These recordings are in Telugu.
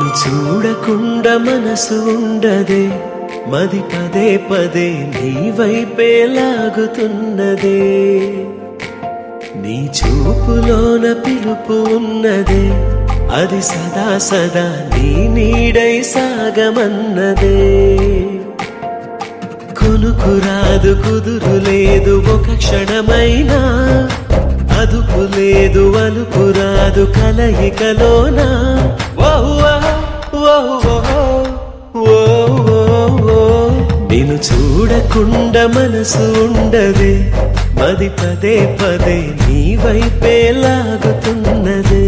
చూడకుండా మనసు ఉండదే మది పదే పదే నీ వైపే లాగుతున్నదే నీ చూపులోన పిలుపు ఉన్నదే అది సదా సదా నీ నీడై సాగమన్నదే కొనుకు రాదు కుదురు లేదు ఒక క్షణమైనా అదుపు లేదు అలుపు రాదు కలయికలోనా ఓహ్ ఓహ్ ఓహ్ ఓహ్ ఓహ్ ఓహ్. నిన్ను చూడకుండా మనసు ఉండదే మది పదే పదే నీ వైపే లాగుతున్నదే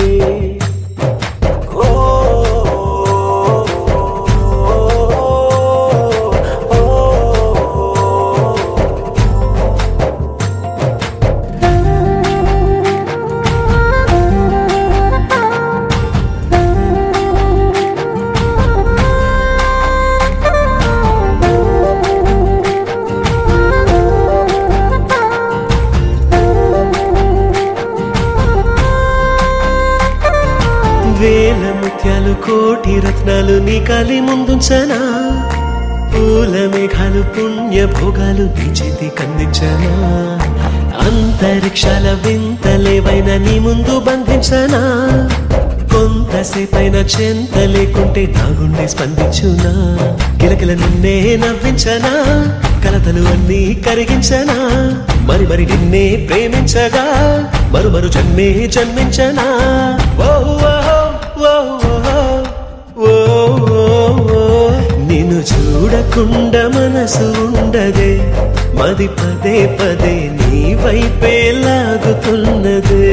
వేల ముత్యాలు కోటి రత్నాలు నీ కలి ముందుంచనా పూల మేఘాలు పుణ్య భోగాలు నీ చేతి కందించనా అంతరిక్షాల వింతలేవైన నీ ముందు బంధించనా కొంతసేపైన చెంత లేకుంటే నా గుండె స్పందించునా కిలకిల నిన్నే నవ్వించనా కలతలు అన్నీ కరిగించనా మరి మరి నిన్నే ప్రేమించగా మరు మరు జన్మే జన్మించనా ఓ ఓ, ఓ, ఓ, ఓ, ఓ. నిన్ను చూడకుండా మనసు ఉండదే మది పదే పదే నీ వైపే లాగుతున్నదే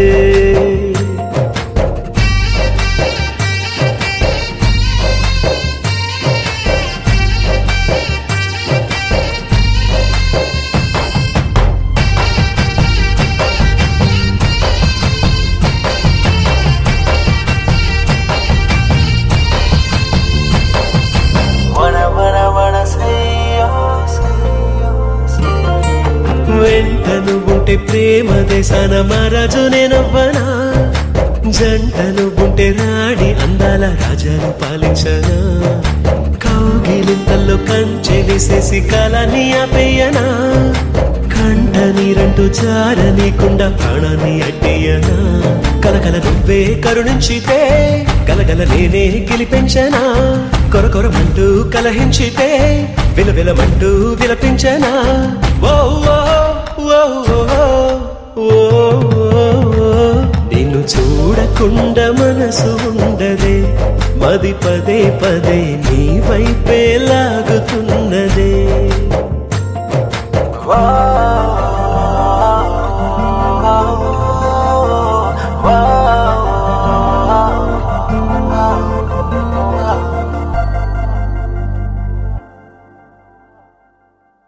Wanna, wanna, wanna say yes, వెంటను ఉంటే ప్రేమ దేశాన మహారాజు నేనవ్వనా జంటను ఉంటే రాణి అందాల రాజాను పాలించనా కౌగిలింతల్లో కంచె వేసేసి కాలాన్ని ఆపేయనా కంట నీరంటూ జారనీకుండా ప్రాణాన్ని అట్టేయనా కలకల నువ్వే కరుణించితే గలగల నేనే గెలిపించనా కొర కొరమంటూ కలహించితే విలవిలమంటూ విలపించనా ఓ ఓ, ఓ, ఓ, ఓ, ఓ. నిన్ను చూడకుండా మనసు ఉండదే మది పదే పదే నీ వైపే లాగుతున్నదే